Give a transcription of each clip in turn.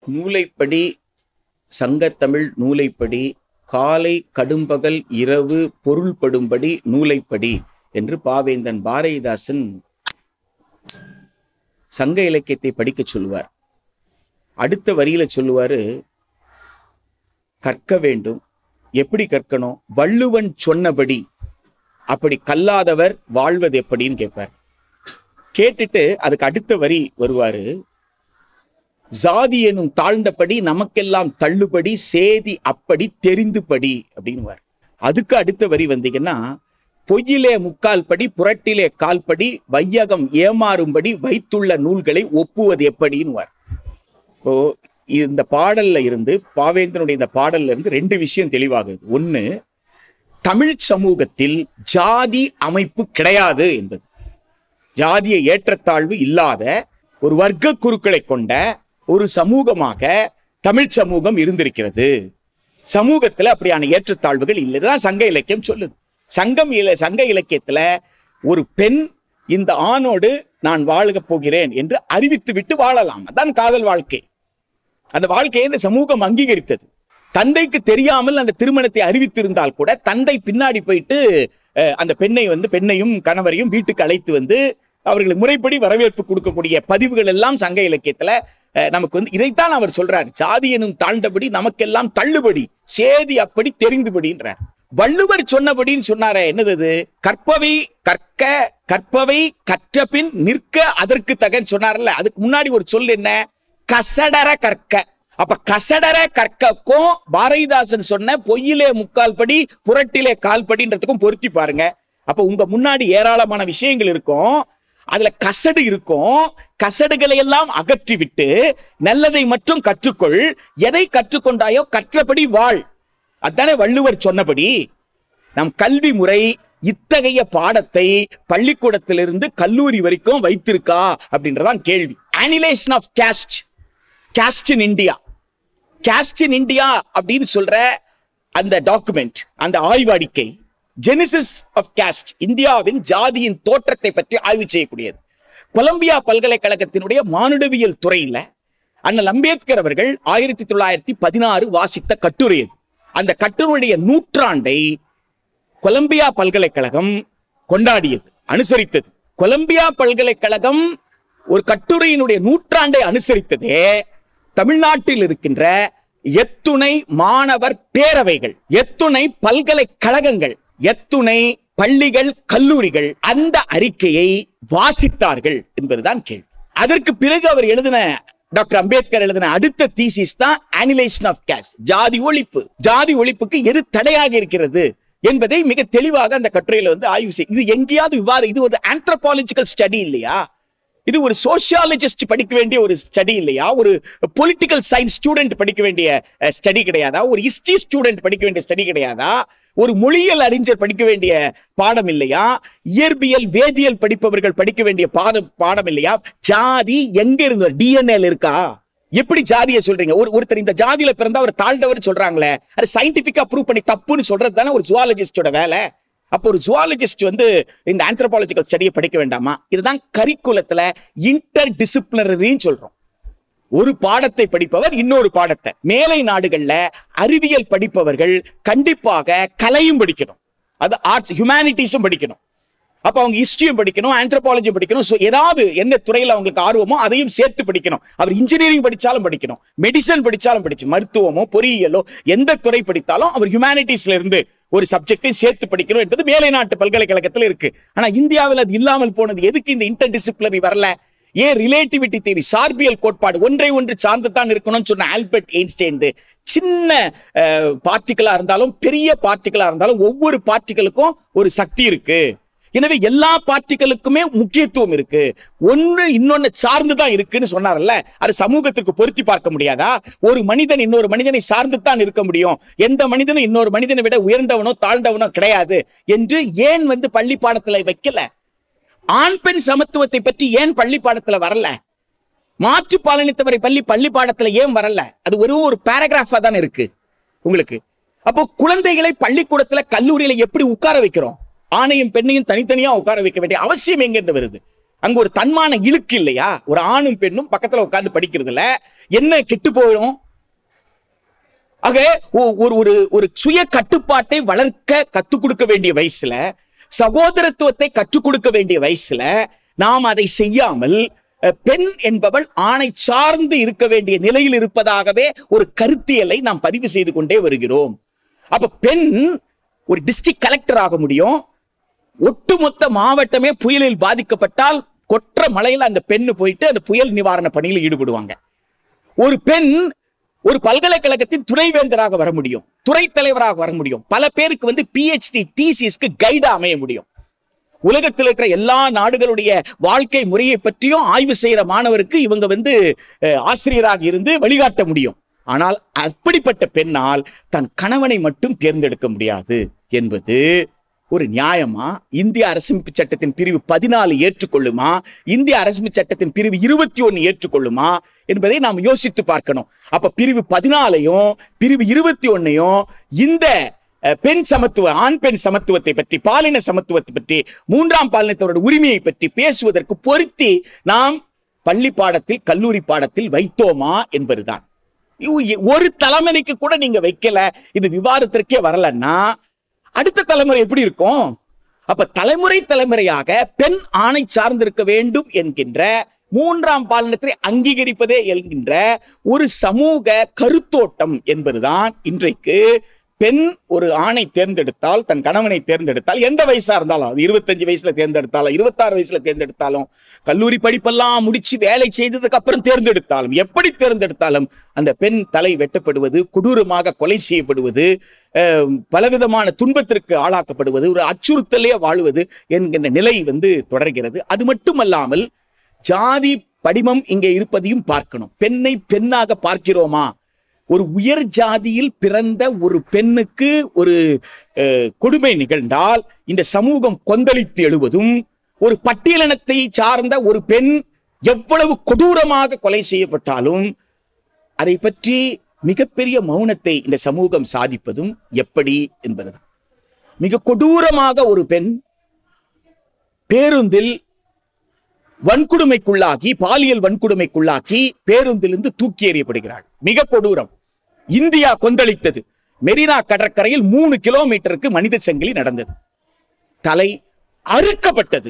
நூலைப்படி சங்கத்தமிழ் நூலைப்படி காலை கடும்பகல் இரவு பொருள்படும்படி நூலைப்படி என்று பாவேந்தன் பாரதிதாசன் சங்க இலக்கியத்தை படிக்கச் சொல்லுவார் அடுத்த வரியில சொல்லுவாரு கற்க வேண்டும் எப்படி கற்கணும் வள்ளுவன் சொன்னபடி அப்படி கல்லாதவர் வாழ்வது எப்படின்னு கேட்பார் கேட்டுட்டு அதுக்கு அடுத்த வரி வருவாரு ஜாதி எனும் தாழ்ந்தபடி நமக்கெல்லாம் தள்ளுபடி சேதி அப்படி தெரிந்துபடி அப்படின்னுவார் அதுக்கு அடுத்த வரி வந்தீங்கன்னா பொய்யிலே முக்கால் படி புரட்டிலே கால்படி வையகம் ஏமாறும்படி வைத்துள்ள நூல்களை ஒப்புவது எப்படின்னுவார் இப்போ இந்த பாடல்ல இருந்து பாவேந்தனுடைய இந்த பாடல்ல இருந்து ரெண்டு விஷயம் தெளிவாகுது ஒண்ணு தமிழ் சமூகத்தில் ஜாதி அமைப்பு கிடையாது என்பது ஜாதிய ஏற்றத்தாழ்வு இல்லாத ஒரு வர்க்க குருக்களை கொண்ட ஒரு சமூகமாக தமிழ் சமூகம் இருந்திருக்கிறது சமூகத்துல அப்படியான ஏற்றத்தாழ்வுகள் இல்லைதான் சங்க இலக்கியம் சொல்லுது சங்கம் இல சங்க இலக்கியத்துல ஒரு பெண் இந்த ஆணோடு நான் வாழப் போகிறேன் என்று அறிவித்து விட்டு வாழலாம் அதான் காதல் வாழ்க்கை அந்த வாழ்க்கையை இந்த சமூகம் அங்கீகரித்தது தந்தைக்கு தெரியாமல் அந்த திருமணத்தை அறிவித்திருந்தால் கூட தந்தை பின்னாடி போயிட்டு அஹ், அந்த பெண்ணை வந்து பெண்ணையும் கணவரையும் வீட்டுக்கு அழைத்து வந்து அவர்களுக்கு முறைப்படி வரவேற்பு கொடுக்கக்கூடிய பதிவுகள் எல்லாம் சங்க இலக்கியத்துல அஹ், நமக்கு வந்து இதைத்தான் அவர் சொல்றார் சாதி எனும் தாழ்ந்தபடி நமக்கெல்லாம் தள்ளுபடி சேதி அப்படி தெரிந்துபடின்றார் வள்ளுவர் சொன்னபடின்னு சொன்னாரே என்னது அது கற்பவை கற்க கற்பவை கற்ற பின் நிற்க அதற்கு தகன்னு சொன்னார்ல அதுக்கு முன்னாடி ஒரு சொல் என்ன கசடர கற்க அப்ப கசடர கற்கக்கும் பாரதிதாசன் சொன்ன பொய்யிலே முக்கால் படி புரட்டிலே கால் படின்றதுக்கும் பொருத்தி பாருங்க அப்ப உங்க முன்னாடி ஏராளமான விஷயங்கள் இருக்கும் அதுல கசடு இருக்கும் கசடுகளை எல்லாம் அகற்றி விட்டு நல்லதை மட்டும் கற்றுக்கொள் எதை கற்றுக்கொண்டாயோ கற்றபடி வாழ் அதானே வள்ளுவர் சொன்னபடி நம் கல்வி முறை இத்தகைய பாடத்தை பள்ளிக்கூடத்திலிருந்து கல்லூரி வரைக்கும் வைத்திருக்கா அப்படின்றதான் கேள்வி annihilation of caste caste in India caste in India அப்படின்னு சொல்ற அந்த டாக்குமெண்ட் அந்த ஆய்வறிக்கை ஜெனிசிஸ் ஆஃப் caste இந்தியாவின் ஜாதியின் தோற்றத்தை பற்றி ஆய்வு செய்யக்கூடியது கொலம்பியா பல்கலைக்கழகத்தினுடைய மானுடவியல் துறையில அண்ணல் அம்பேத்கர் அவர்கள் ஆயிரத்தி தொள்ளாயிரத்தி பதினாறு வாசித்த கட்டுரை அது அந்த கட்டுரையுடைய நூற்றாண்டை கொலம்பியா பல்கலைக்கழகம் கொண்டாடியது அனுசரித்தது கொலம்பியா பல்கலைக்கழகம் ஒரு கட்டுரையினுடைய நூற்றாண்டை அனுசரித்ததே தமிழ்நாட்டில் இருக்கின்ற எத்துணை மாணவர் பேரவைகள் எத்துணை பல்கலைக்கழகங்கள் எத்துணை பள்ளிகள் கல்லூரிகள் அந்த அறிக்கையை வாசித்தார்கள் என்பதுதான் கேள்வி அதற்கு பிறகு அவர் எழுதின டாக்டர் அம்பேத்கர் எழுதின அடுத்த தீசிஸ் தான் அனிலேஷன் ஆஃப் கேஸ்ட் ஜாதி ஒழிப்பு ஜாதி ஒழிப்புக்கு எது தடையாக இருக்கிறது என்பதை மிக தெளிவாக அந்த கட்டுரையில வந்து ஆய்வு செய் இது எங்கேயாவது விவாதம் இது ஒரு ஆந்த்ரோபாலஜிக்கல் ஸ்டடி இல்லையா இது ஒரு சோசியாலஜிஸ்ட் படிக்க வேண்டிய ஒரு ஸ்டடி இல்லையா ஒரு பொலிட்டிக்கல் சயின்ஸ் ஸ்டூடெண்ட் படிக்க வேண்டிய ஸ்டடி கிடையாதா ஒரு ஹிஸ்டரி ஸ்டூடெண்ட் படிக்க வேண்டிய ஸ்டடி கிடையாதா ஒரு மொழியியல் அறிஞர் படிக்க வேண்டிய பாடம் இல்லையா இயற்பியல் வேதியியல் படிப்பவர்கள் படிக்க வேண்டிய பாடம் பாடம் இல்லையா ஜாதி எங்க இருந்து டிஎன்ஏல இருக்கா எப்படி ஜாதியை சொல்றீங்க ஒரு ஒருத்தர் இந்த ஜாதியில பிறந்தா அவர் தாழ்ந்தவர் சொல்றாங்களே அது சயின்டிபிக்கா ப்ரூவ் பண்ணி தப்புன்னு சொல்றது தானே ஒரு ஜுவாலஜிஸ்டோட வேலை அப்போ ஒரு ஜுவாலஜிஸ்ட் வந்து இந்த ஆந்த்ரோபாலஜிக்கல் ஸ்டடியை படிக்க வேண்டாமா இதுதான் கரிக்குலத்துல இன்டர் டிசிப்ளினரின்னு சொல்றோம் ஒரு பாடத்தை படிப்பவர் இன்னொரு பாடத்தை மேலை நாடுகள்ல அறிவியல் படிப்பவர்கள் கண்டிப்பாக கலையும் படிக்கணும் அது ஆர்ட்ஸ் ஹியூமனிட்டிஸும் படிக்கணும் அப்ப அவங்க ஹிஸ்டரியும் படிக்கணும் ஆந்த்ரோபாலஜியும் படிக்கணும் ஸோ ஏதாவது என்ன துறையில் அவங்களுக்கு ஆர்வமோ அதையும் சேர்த்து படிக்கணும் அவர் இன்ஜினியரிங் படிச்சாலும் படிக்கணும் மெடிசன் படிச்சாலும் படிச்சு மருத்துவமோ பொறியியலோ எந்த துறை படித்தாலும் அவர் ஹியூமனிட்டிஸ்ல இருந்து ஒரு சப்ஜெக்டையும் சேர்த்து படிக்கணும் என்பது மேலை நாட்டு பல்கலைக்கழகத்தில் இருக்கு ஆனா இந்தியாவில் அது இல்லாமல் போனது எதுக்கு இந்த இன்டர் டிசிப்ளினரி வரல ஏன் ரிலேட்டிவிட்டி தேரி சார்பியல் கோட்பாடு ஒன்றை ஒன்று சார்ந்து தான் இருக்கணும்னு சொன்ன ஆல்பர்ட் எயின்ஸ்டைன் சின்ன பார்ட்டிகளா இருந்தாலும் பெரிய பார்ட்டிகளா இருந்தாலும் ஒவ்வொரு பார்ட்டிகளுக்கும் ஒரு சக்தி இருக்கு எனவே எல்லா பார்ட்டிகளுக்குமே முக்கியத்துவம் இருக்கு ஒன்று இன்னொன்னு சார்ந்து தான் இருக்குன்னு சொன்னார்ல அது சமூகத்திற்கு பொருத்தி பார்க்க முடியாதா ஒரு மனிதன் இன்னொரு மனிதனை சார்ந்து தான் இருக்க முடியும் எந்த மனிதனும் இன்னொரு மனிதனை விட உயர்ந்தவனோ தாழ்ந்தவனோ கிடையாது என்று ஏன் வந்து பள்ளி பாடத்துல வைக்கல ஆண் பெண் சமத்துவத்தை பற்றி ஏன் பள்ளி பாடத்துல வரல மாற்று பாலினத்தவரை பள்ளி பள்ளி பாடத்துல ஏன் வரல அது வெறும் ஒரு பேராகிராஃபா தான் இருக்கு உங்களுக்கு அப்போ குழந்தைகளை பள்ளிக்கூடத்துல கல்லூரியில எப்படி உட்கார வைக்கிறோம் ஆணையும் பெண்ணையும் தனித்தனியா உட்கார வைக்க வேண்டிய அவசியம் எங்க இருந்து வருது அங்க ஒரு தன்மான இழுக்கு இல்லையா ஒரு ஆணும் பெண்ணும் பக்கத்துல உட்கார்ந்து படிக்கிறதுல என்ன கெட்டு போயிடும் ஆக ஒ- ஒரு ஒரு ஒரு சுய கட்டுப்பாட்டை வளர்க்க கத்துக் கொடுக்க வேண்டிய வயசுல சகோதரத்துவத்தை கற்றுக் கொடுக்க வேண்டிய வயசுல நாம் அதை செய்யாமல் அஹ், பெண் என்பவள் ஆணை சார்ந்து இருக்க வேண்டிய நிலையில் இருப்பதாகவே ஒரு கருத்தியலை நாம் பதிவு செய்து கொண்டே வருகிறோம் அப்ப பெண் ஒரு டிஸ்ட்ரிக்ட் கலெக்டர் ஆக முடியும் ஒட்டுமொத்த மாவட்டமே புயலில் பாதிக்கப்பட்டால் கொற்ற மலையில அந்த பெண்ணு போயிட்டு அந்த புயல் நிவாரண பணியில் ஈடுபடுவாங்க ஒரு பெண் ஒரு பல்கலைக்கழகத்தின் துணைவேந்தராக வர முடியும் துறை தலைவராக வர முடியும் பல பேருக்கு வந்து பிஹெச்டி டிசிஎஸ்க்கு கைடா அமைய முடியும் உலகத்தில் இருக்கிற எல்லா நாடுகளுடைய வாழ்க்கை முறையை பற்றியும் ஆய்வு செய்யற மாணவருக்கு இவங்க வந்து அஹ், ஆசிரியராக இருந்து வழிகாட்ட முடியும் ஆனால் அப்படிப்பட்ட பெண்ணால் தன் கணவனை மட்டும் தேர்ந்தெடுக்க முடியாது என்பது ஒரு நியாயமா இந்திய அரசமைப்பு சட்டத்தின் பிரிவு பதினாலு ஏற்றுக்கொள்ளுமா இந்திய அரசமைப்பு சட்டத்தின் பிரிவு இருபத்தி ஒன்னு ஏற்றுக்கொள்ளுமா என்பதை நாம் யோசித்து பார்க்கணும் அப்ப பிரிவு பதினாலையும் பிரிவு இருபத்தி ஒன்னையும் இந்த அஹ், பெண் சமத்துவ ஆண் பெண் சமத்துவத்தை பற்றி பாலின சமத்துவத்தை பற்றி மூன்றாம் பாலினத்தவரோட உரிமையை பற்றி பேசுவதற்கு பொருத்தி நாம் பள்ளி பாடத்தில் கல்லூரி பாடத்தில் வைத்தோமா என்பதுதான் இவ்- ஒரு தலைமுறைக்கு கூட நீங்க வைக்கல இது விவாதத்திற்கே வரலன்னா அடுத்த தலைமுறை எப்படி இருக்கும் அப்ப தலைமுறை தலைமுறையாக பெண் ஆணை சார்ந்திருக்க வேண்டும் என்கின்ற மூன்றாம் பாலினத்தை அங்கீகரிப்பதே என்கின்ற ஒரு சமூக கருத்தோட்டம் என்பதுதான் இன்றைக்கு பெண் ஒரு ஆணை தேர்ந்தெடுத்தால் தன் கணவனை தேர்ந்தெடுத்தால் எந்த வயசா இருந்தாலும் அது இருபத்தஞ்சு வயசுல தேர்ந்தெடுத்தாலும் இருபத்தாறு வயசுல தேர்ந்தெடுத்தாலும் கல்லூரி படிப்பெல்லாம் முடிச்சு வேலை செய்ததுக்கு அப்புறம் தேர்ந்தெடுத்தாலும் எப்படி தேர்ந்தெடுத்தாலும் அந்த பெண் தலை வெட்டப்படுவது கொடூரமாக கொலை செய்யப்படுவது அஹ், பலவிதமான துன்பத்திற்கு ஆளாக்கப்படுவது ஒரு அச்சுறுத்தலே வாழ்வது என்கின்ற நிலை வந்து தொடர்கிறது அது மட்டுமல்லாமல் ஜாதி படிமம் இங்கே இருப்பதையும் பார்க்கணும் பெண்ணை பெண்ணாக பார்க்கிறோமா ஒரு உயர் ஜாதியில் பிறந்த ஒரு பெண்ணுக்கு ஒரு அஹ், கொடுமை நிகழ்ந்தால் இந்த சமூகம் கொந்தளித்து எழுவதும் ஒரு பட்டியலினத்தை சார்ந்த ஒரு பெண் எவ்வளவு கொடூரமாக கொலை செய்யப்பட்டாலும் அதை பற்றி மிகப்பெரிய மௌனத்தை இந்த சமூகம் சாதிப்பதும் எப்படி என்பதுதான் மிக கொடூரமாக ஒரு பெண் பேருந்தில் வன்கொடுமைக்குள்ளாகி பாலியல் வன்கொடுமைக்குள்ளாக்கி பேருந்திலிருந்து தூக்கி எறியப்படுகிறாள் மிக கொடூரம் இந்தியா கொந்தளித்தது மெரினா கடற்கரையில் மூணு கிலோமீட்டருக்கு மனித சங்கிலி நடந்தது தலை அறுக்கப்பட்டது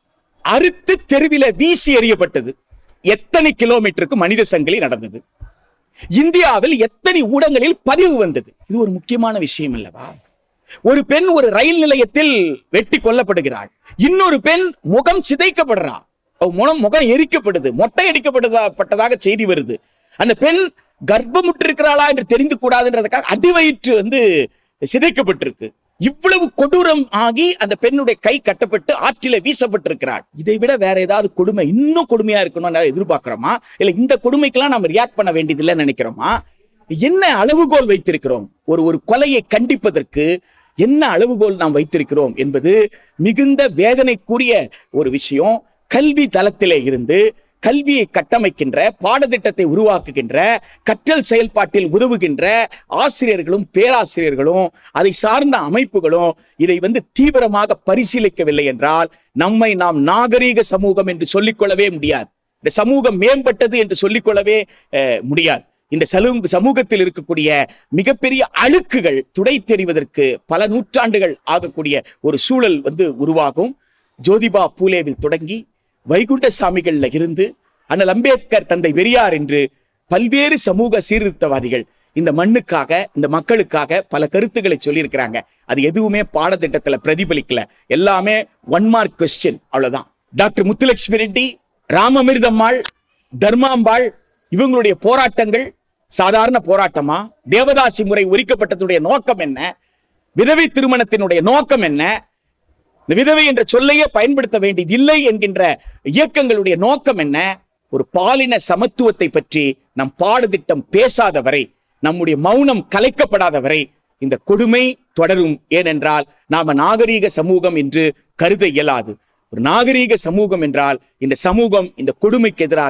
அறுத்து தெருவில வீசி எறியப்பட்டது எத்தனை கிலோமீட்டருக்கு மனித சங்கிலி நடந்தது இந்தியாவில் எத்தனை ஊடகங்களில் பதிவு வந்தது இது ஒரு முக்கியமான விஷயம் அல்லவா ஒரு பெண் ஒரு ரயில் நிலையத்தில் வெட்டி கொல்லப்படுகிறாள் இன்னொரு பெண் முகம் சிதைக்கப்படுறா அவ முகம் முகம் எரிக்கப்படுது மொட்டை அடிக்கப்படுதா பட்டதாக செய்தி வருது அந்த பெண் கர்ப்பமுற்றிருக்கிறாளா என்று தெரிந்து கூடாதுன்றதுக்காக அடிவயிற்று வந்து சிதைக்கப்பட்டிருக்கு இவ்வளவு கொடூரம் ஆகி அந்த பெண்ணுடைய கை கட்டப்பட்டு ஆற்றில வீசப்பட்டிருக்கிறாள் இதை விட வேற ஏதாவது கொடுமை இன்னும் கொடுமையா இருக்கணும்னு எதிர்பார்க்கிறோமா இல்ல இந்த கொடுமைக்கெல்லாம் நம்ம ரியாக்ட் பண்ண வேண்டியதில்லைன்னு நினைக்கிறோமா என்ன அளவுகோல் வைத்திருக்கிறோம் ஒரு ஒரு கொலையை கண்டிப்பதற்கு என்ன அளவுகோல் நாம் வைத்திருக்கிறோம் என்பது மிகுந்த வேதனைக்குரிய ஒரு விஷயம் கல்வி தளத்திலே இருந்து கல்வியை கட்டமைக்கின்ற பாடத்திட்டத்தை உருவாக்குகின்ற கற்றல் செயல்பாட்டில் உதவுகின்ற ஆசிரியர்களும் பேராசிரியர்களும் அதை சார்ந்த அமைப்புகளும் இதை வந்து தீவிரமாக பரிசீலிக்கவில்லை என்றால் நம்மை நாம் நாகரீக சமூகம் என்று சொல்லிக்கொள்ளவே முடியாது இந்த சமூகம் மேம்பட்டது என்று சொல்லிக்கொள்ளவே அஹ், முடியாது இந்த சலு- சமூகத்தில் இருக்கக்கூடிய மிகப்பெரிய அழுக்குகள் துடை தெரிவதற்கு பல நூற்றாண்டுகள் ஆகக்கூடிய ஒரு சூழல் வந்து உருவாகும் ஜோதிபா பூலேவில் தொடங்கி வைகுண்ட சாமிகள்ல இருந்து அண்ணல் அம்பேத்கர் தந்தை பெரியார் என்று பல்வேறு சமூக சீர்திருத்தவாதிகள் இந்த மண்ணுக்காக இந்த மக்களுக்காக பல கருத்துக்களை சொல்லியிருக்கிறாங்க அது எதுவுமே பாடத்திட்டத்துல பிரதிபலிக்கல எல்லாமே ஒன் மார்க் கொஸ்டின் அவ்வளவுதான் டாக்டர் முத்துலட்சுமி ரெட்டி ராமமிர்தம்மாள் தர்மாம்பாள் இவங்களுடைய போராட்டங்கள் சாதாரண போராட்டமா தேவதாசி முறை ஒரிக்கப்பட்டதுடைய நோக்கம் என்ன விதவை திருமணத்தினுடைய நோக்கம் என்ன இந்த விதவை என்ற சொல்லையே பயன்படுத்த வேண்டியது இல்லை என்கின்ற இயக்கங்களுடைய நோக்கம் என்ன ஒரு பாலின சமத்துவத்தை பற்றி நம் பாடத்திட்டம் பேசாத வரை நம்முடைய மௌனம் கலைக்கப்படாத வரை இந்த கொடுமை தொடரும் ஏனென்றால் நாம நாகரீக சமூகம் என்று கருத இயலாது ஒரு நாகரீக சமூகம் என்றால் இந்த சமூகம் இந்த கொடுமைக்கு எதிராக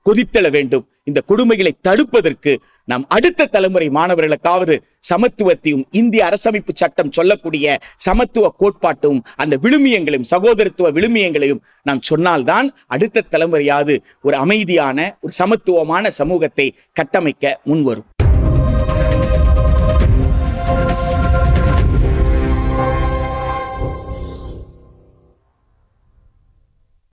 கொதித்தெழ வேண்டும் இந்த கொடுமைகளை தடுப்பதற்கு நாம் அடுத்த தலைமுறை மாணவர்களுக்காவது சமத்துவத்தையும் இந்திய அரசமைப்பு சட்டம் சொல்லக்கூடிய சமத்துவ கோட்பாட்டும் அந்த விழுமியங்களையும் சகோதரத்துவ விழுமியங்களையும் நாம் சொன்னால்தான் அடுத்த தலைமுறையாவது ஒரு அமைதியான ஒரு சமத்துவமான சமூகத்தை கட்டமைக்க முன்வரும்